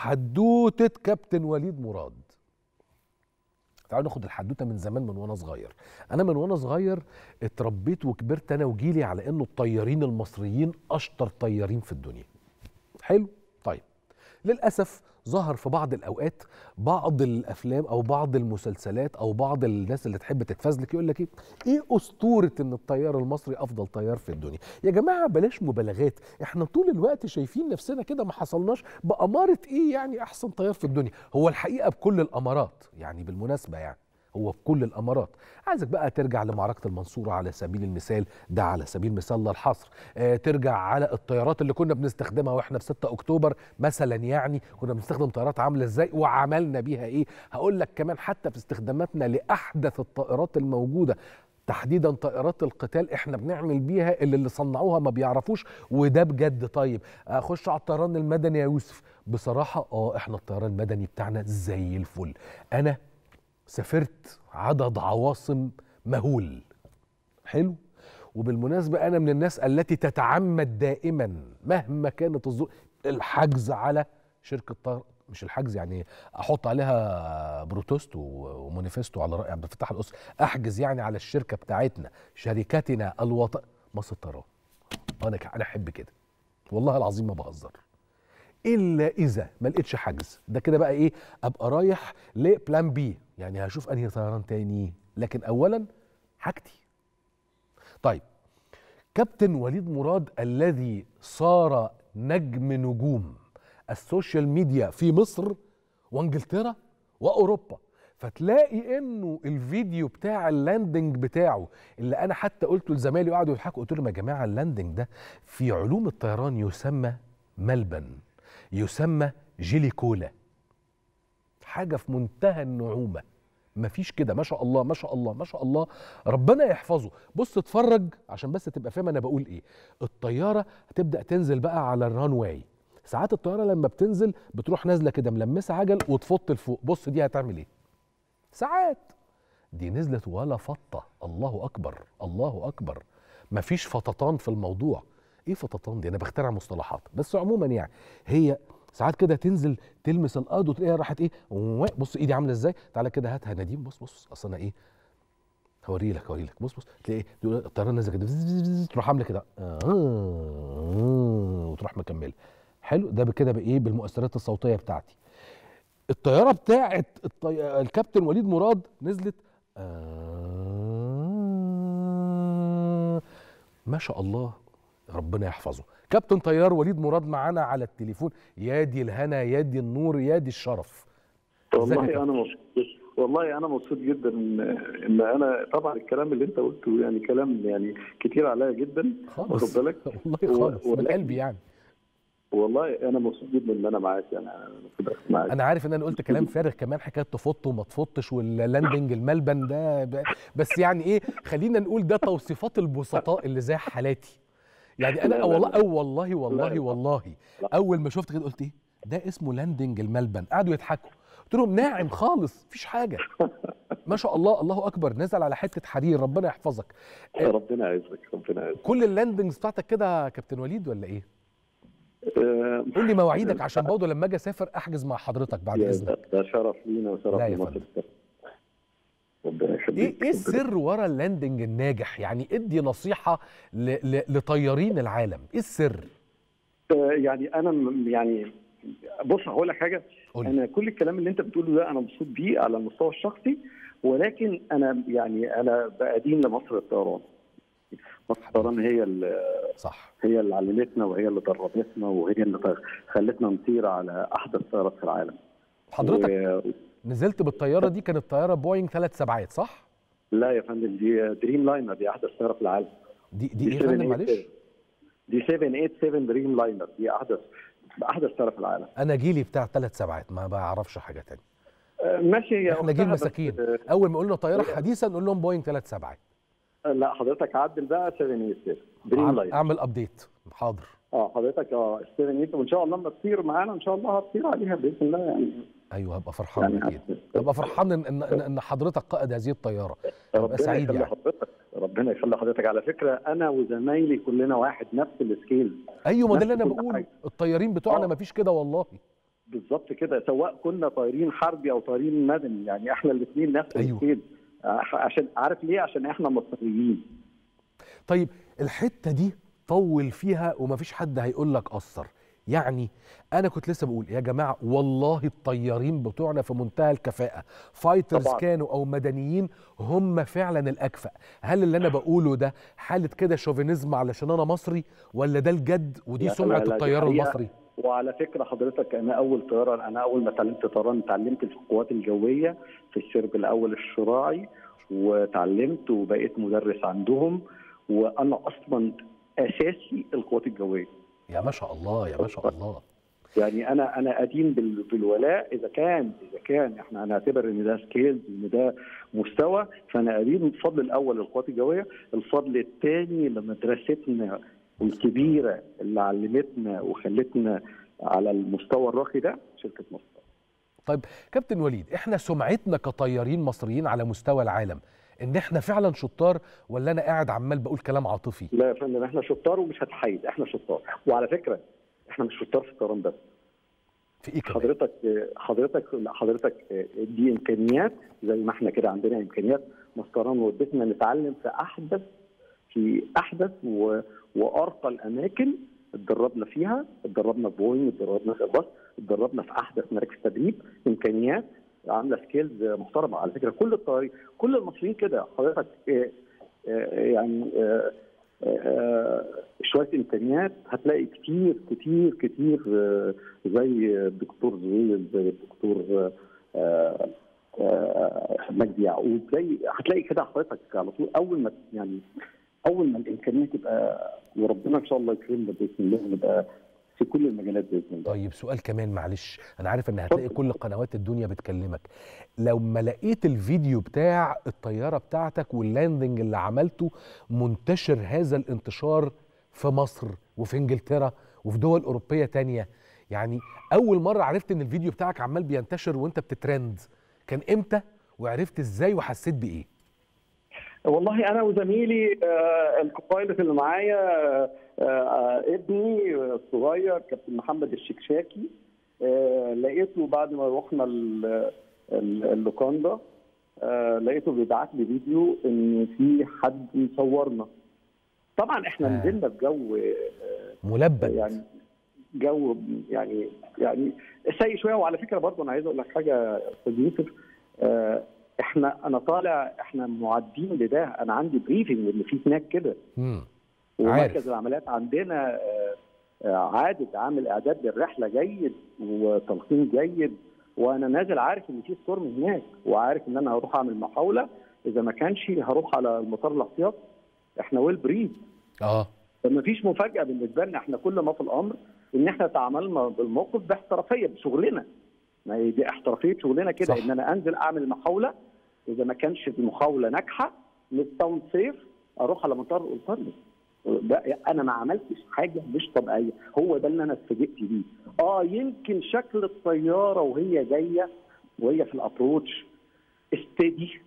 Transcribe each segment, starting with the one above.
حدوته كابتن وليد مراد تعالوا ناخد الحدوته من زمان من وانا صغير انا من وانا صغير اتربيت وكبرت انا وجيلي على انه الطيارين المصريين اشطر طيارين في الدنيا حلو طيب للاسف ظهر في بعض الاوقات بعض الافلام او بعض المسلسلات او بعض الناس اللي تحب تتفزلك يقول لك ايه ايه اسطوره ان الطيار المصري افضل طيار في الدنيا يا جماعه بلاش مبالغات احنا طول الوقت شايفين نفسنا كده ما حصلناش باماره ايه يعني احسن طيار في الدنيا هو الحقيقه بكل الامارات يعني بالمناسبه يعني هو بكل الامارات عايزك بقى ترجع لمعركه المنصوره على سبيل المثال ده على سبيل المثال لا الحصر آه ترجع على الطيارات اللي كنا بنستخدمها واحنا في 6 اكتوبر مثلا يعني كنا بنستخدم طيارات عامله ازاي وعملنا بيها ايه هقول لك كمان حتى في استخداماتنا لاحدث الطائرات الموجوده تحديدا طائرات القتال احنا بنعمل بيها اللي اللي صنعوها ما بيعرفوش وده بجد طيب اخش على الطيران المدني يا يوسف بصراحه اه احنا الطيران المدني بتاعنا زي الفل انا سافرت عدد عواصم مهول حلو وبالمناسبة أنا من الناس التي تتعمد دائما مهما كانت الظروف الحجز على شركة طيران مش الحجز يعني احط عليها بروتوست ومانيفستو على راي عبد الفتاح القصر احجز يعني على الشركه بتاعتنا شركتنا الوطن مصر الطيران انا انا احب كده والله العظيم ما بهزر الا اذا ما لقيتش حجز ده كده بقى ايه ابقى رايح لبلان بي يعني هشوف انهي طيران تاني لكن اولا حاجتي طيب كابتن وليد مراد الذي صار نجم نجوم السوشيال ميديا في مصر وانجلترا واوروبا فتلاقي انه الفيديو بتاع اللاندنج بتاعه اللي انا حتى قلته لزمايلي وقعدوا يضحكوا قلت لهم يا جماعه اللاندنج ده في علوم الطيران يسمى ملبن يسمى جيلي كولا حاجه في منتهى النعومه مفيش كده ما شاء الله ما شاء الله ما شاء الله ربنا يحفظه بص اتفرج عشان بس تبقى فاهم انا بقول ايه الطياره هتبدا تنزل بقى على الران واي ساعات الطياره لما بتنزل بتروح نازله كده ملمسه عجل وتفط لفوق بص دي هتعمل ايه ساعات دي نزلت ولا فطه الله اكبر الله اكبر مفيش فططان في الموضوع ايه فططان دي انا بخترع مصطلحات بس عموما يعني هي ساعات كده تنزل تلمس الارض وتلاقيها راحت ايه بص ايدي عامله ازاي تعالى كده هاتها نديم بص بص اصل انا ايه هوري لك هوري لك بص بص تلاقي ايه الطياره نازله كده تروح عامله كده وتروح مكمله حلو ده كده بايه بالمؤثرات الصوتيه بتاعتي الطياره بتاعت الطي... الكابتن وليد مراد نزلت آه ما شاء الله ربنا يحفظه كابتن طيار وليد مراد معانا على التليفون يا دي الهنا يا دي النور يا دي الشرف والله انا مبسوط والله انا مبسوط جدا ان ان انا طبعا الكلام اللي انت قلته يعني كلام يعني كتير عليا جدا خالص بالك والله خالص و... من قلبي يعني والله انا مبسوط جدا ان انا معاك يعني انا معاك انا عارف ان انا قلت كلام فارغ كمان حكايه تفط وما تفطش واللاندنج الملبن ده بس يعني ايه خلينا نقول ده توصيفات البسطاء اللي زي حالاتي يعني انا والله او والله والله والله اول ما شفت كده قلت ايه ده اسمه لاندنج الملبن قعدوا يضحكوا قلت لهم ناعم خالص مفيش حاجه ما شاء الله الله اكبر نزل على حته حرير ربنا يحفظك ربنا يعزك ربنا يعزك كل اللاندنجز بتاعتك كده يا كابتن وليد ولا ايه قول لي مواعيدك عشان برضه لما اجي اسافر احجز مع حضرتك بعد اذنك ده شرف لينا وشرف لمصر ربنا يخليك ايه ايه السر ورا اللاندنج الناجح يعني ادي نصيحه ل... ل... لطيارين العالم ايه السر آه يعني انا يعني بص هقول لك حاجه قولي. انا كل الكلام اللي انت بتقوله ده انا مبسوط بيه على المستوى الشخصي ولكن انا يعني انا بأدين لمصر الطيران مصر الطيران هي اللي صح هي اللي علمتنا وهي اللي دربتنا وهي اللي خلتنا نطير على احدث طيارات في العالم حضرتك و... نزلت بالطياره دي كانت طياره بوينج ثلاث سبعات صح؟ لا يا فندم دي دريم لاينر دي احدث طياره في العالم دي دي ايه يا فندم معلش؟ دي 787 دريم لاينر دي احدث احدث طياره في العالم انا جيلي بتاع ثلاث سبعات ما بعرفش حاجه ثانيه ماشي يا احنا جيل مساكين اول ما قلنا طياره حديثه نقول لهم بوينج ثلاث سبعات لا حضرتك عدل بقى 787 دريم لاينر اعمل ابديت حاضر اه حضرتك اه 787 وان شاء الله لما تطير معانا ان شاء الله هتطير عليها باذن الله يعني ايوه هبقى فرحان يعني اكيد هبقى فرحان ان ان, إن حضرتك قائد هذه الطياره هبقى سعيد يعني حضرتك ربنا يخلي حضرتك على فكره انا وزمايلي كلنا واحد نفس السكيل ايوه ما ده اللي انا بقوله الطيارين بتوعنا ما فيش كده والله بالظبط كده سواء كنا طايرين حربي او طايرين مدني يعني احنا الاثنين نفس أيوه. السكيل عشان عارف ليه عشان احنا مصريين طيب الحته دي طول فيها ومفيش حد هيقول لك قصر يعني انا كنت لسه بقول يا جماعه والله الطيارين بتوعنا في منتهى الكفاءه فايترز طبعاً. كانوا او مدنيين هم فعلا الاكفأ هل اللي انا بقوله ده حاله كده شوفينيزم علشان انا مصري ولا ده الجد ودي لا، سمعه لا، دي الطيار حقيقة. المصري وعلى فكره حضرتك انا اول طيران انا اول ما اتعلمت طيران اتعلمت في القوات الجويه في السرب الاول الشراعي وتعلمت وبقيت مدرس عندهم وانا اصلا اساسي القوات الجويه يا ما شاء الله يا ما شاء الله يعني انا انا ادين بال- بالولاء اذا كان اذا كان احنا هنعتبر ان ده سكيلز ان ده مستوى فانا ادين الفضل الاول للقوات الجويه، الفضل الثاني لمدرستنا الكبيره اللي علمتنا وخلتنا على المستوى الراقي ده شركه مصر. طيب كابتن وليد احنا سمعتنا كطيارين مصريين على مستوى العالم ان احنا فعلا شطار ولا انا قاعد عمال بقول كلام عاطفي لا يا فندم احنا شطار ومش هتحيد احنا شطار وعلى فكره احنا مش شطار في الطيران بس في ايه كمان حضرتك حضرتك حضرتك دي امكانيات زي ما احنا كده عندنا امكانيات مسطران ودتنا نتعلم في احدث في احدث و... وارقى الاماكن اتدربنا فيها اتدربنا في بوينج اتدربنا في باص اتدربنا في احدث مراكز تدريب امكانيات عامله سكيلز محترمه على فكره كل الطيارين كل المصريين كده حضرتك اه، اه، يعني اه، اه، شويه امكانيات هتلاقي كتير كتير كتير اه، زي الدكتور زويل زي الدكتور آه، آه، مجدي يعقوب زي هتلاقي كده حضرتك على طول اول ما يعني اول ما الامكانيه تبقى وربنا ان شاء الله يكرمنا باذن الله نبقى في كل المجالات باذن الله طيب سؤال كمان معلش انا عارف ان هتلاقي كل قنوات الدنيا بتكلمك لو ما لقيت الفيديو بتاع الطياره بتاعتك واللاندنج اللي عملته منتشر هذا الانتشار في مصر وفي انجلترا وفي دول اوروبيه تانية يعني اول مره عرفت ان الفيديو بتاعك عمال بينتشر وانت بتترند كان امتى وعرفت ازاي وحسيت بايه والله انا وزميلي آه، الكوبايلوت اللي معايا آه، آه، ابني الصغير كابتن محمد الشكشاكي آه، لقيته بعد ما رحنا ال- ال- اللوكاندا آه، لقيته بيبعت لي فيديو ان في حد مصورنا طبعا احنا آه. نزلنا في جو آه، ملبد يعني جو يعني يعني سيء شويه وعلى فكره برضه انا عايز اقول لك حاجه يا استاذ يوسف آه، احنا انا طالع احنا معدين لده انا عندي بريفنج ان في هناك كده مم. ومركز عارف. العمليات عندنا آه، آه، عادد عامل اعداد للرحله جيد وتلقين جيد وانا نازل عارف ان في ستورم هناك وعارف ان انا هروح اعمل محاوله اذا ما كانش هروح على المطار الاحتياط احنا ويل بريد اه فما فيش مفاجاه بالنسبه لنا احنا كل ما في الامر ان احنا تعاملنا بالموقف باحترافيه بشغلنا ما هي دي احترافيه شغلنا كده صح. ان انا انزل اعمل محاوله اذا ما كانش المحاوله ناجحه للتاون سيف اروح على مطار القرن انا ما عملتش حاجه مش طبيعيه هو ده اللي انا اتفاجئت بيه اه يمكن شكل الطياره وهي جايه وهي في الابروتش استدي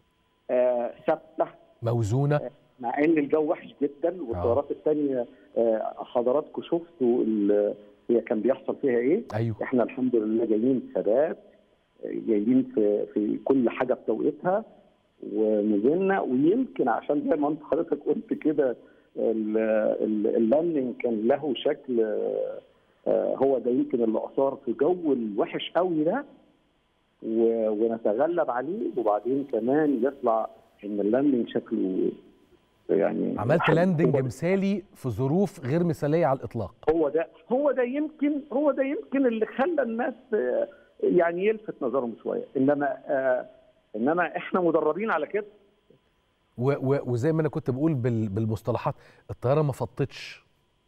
آه ثابته موزونه مع ان الجو وحش جدا والطيارات الثانيه آه، حضراتكم شفتوا ال- هي كان بيحصل فيها ايه ايوه احنا الحمد لله جايين ثبات آه، جايين في في كل حاجه بتوقيتها ونزلنا ويمكن عشان زي ما انت حضرتك قلت كده ال- ال- اللاندنج كان له شكل آه، آه، هو ده يمكن اللي اثار في جو الوحش قوي ده و- ونتغلب عليه وبعدين كمان يطلع ان اللاندنج شكله يعني عملت لاندنج مثالي في ظروف غير مثاليه على الاطلاق هو ده هو ده يمكن هو ده يمكن اللي خلى الناس آه، يعني يلفت نظرهم شويه انما آه انما احنا مدربين على كده و و وزي ما انا كنت بقول بال بالمصطلحات الطياره ما فطتش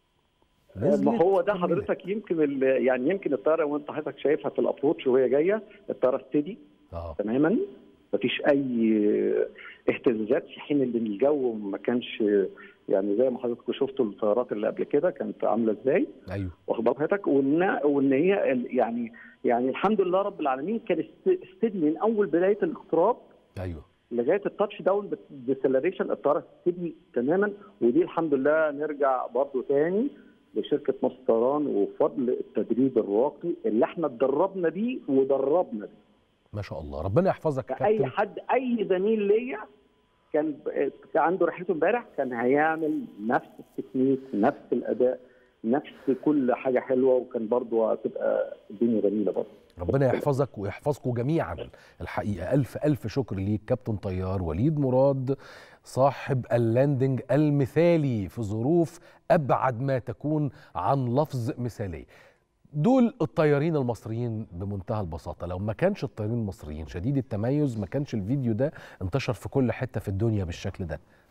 ما هو ده كملت. حضرتك يمكن ال- يعني يمكن الطياره وانت حضرتك شايفها في الابروتش وهي جايه الطياره ستدي اه تماما مفيش اي اهتزازات في حين ان الجو ما كانش يعني زي ما حضرتك شفتوا الطيارات اللي قبل كده كانت عامله ازاي ايوه واخد بال حضرتك وان وان هي ال- يعني يعني الحمد لله رب العالمين كان است- استدي من اول بدايه الاقتراب ايوه لغايه التاتش داون ديسلريشن الطياره تبني تماما ودي الحمد لله نرجع برضو تاني لشركه مصر طيران وفضل التدريب الراقي اللي احنا اتدربنا بيه ودربنا بيه ما شاء الله ربنا يحفظك يا اي كابتن حد اي زميل ليا كان ب- كان عنده رحلته امبارح كان هيعمل نفس التكنيك نفس الاداء نفس كل حاجه حلوه وكان برضه هتبقى الدنيا جميله برضه ربنا يحفظك ويحفظكم جميعا الحقيقه الف الف شكر ليك كابتن طيار وليد مراد صاحب اللاندنج المثالي في ظروف ابعد ما تكون عن لفظ مثالي دول الطيارين المصريين بمنتهى البساطه لو ما كانش الطيارين المصريين شديد التميز ما كانش الفيديو ده انتشر في كل حته في الدنيا بالشكل ده